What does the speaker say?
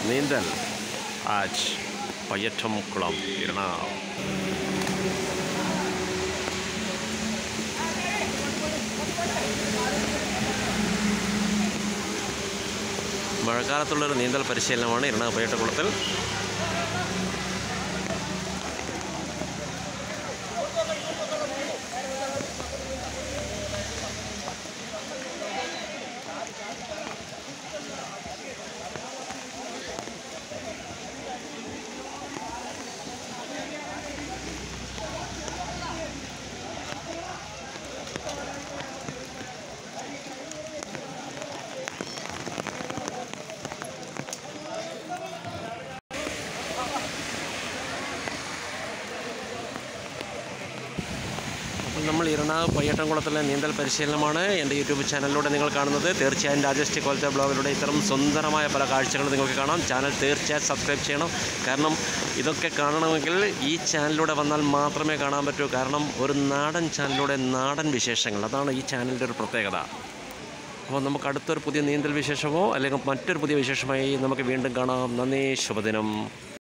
നീന്തൽ ആജ് പയ്യറ്റം കുളം എറണാകുളം മഴക്കാലത്തുള്ളൊരു നീന്തൽ പരിശീലനമാണ് എറണാകുളം പയ്യട്ടക്കുളത്തിൽ അപ്പോൾ നമ്മൾ ഇറണാകുളം പയ്യട്ടംകുളത്തിലെ നീന്തൽ പരിശീലനമാണ് എൻ്റെ യൂട്യൂബ് ചാനലിലൂടെ നിങ്ങൾ കാണുന്നത് തീർച്ചയായും രാജേഷ് കോലത്തെ ബ്ലോഗിലൂടെ ഇത്തരം സുന്ദരമായ പല കാഴ്ചകളും നിങ്ങൾക്ക് കാണാം ചാനൽ തീർച്ചയായും സബ്സ്ക്രൈബ് ചെയ്യണം കാരണം ഇതൊക്കെ കാണണമെങ്കിൽ ഈ ചാനലിലൂടെ വന്നാൽ മാത്രമേ കാണാൻ പറ്റൂ കാരണം ഒരു നാടൻ ചാനലിലൂടെ നാടൻ വിശേഷങ്ങൾ അതാണ് ഈ ചാനലിൻ്റെ ഒരു പ്രത്യേകത അപ്പോൾ നമുക്ക് അടുത്തൊരു പുതിയ നീന്തൽ വിശേഷമോ അല്ലെങ്കിൽ മറ്റൊരു പുതിയ വിശേഷമായി നമുക്ക് വീണ്ടും കാണാം നന്ദി ശുഭദിനം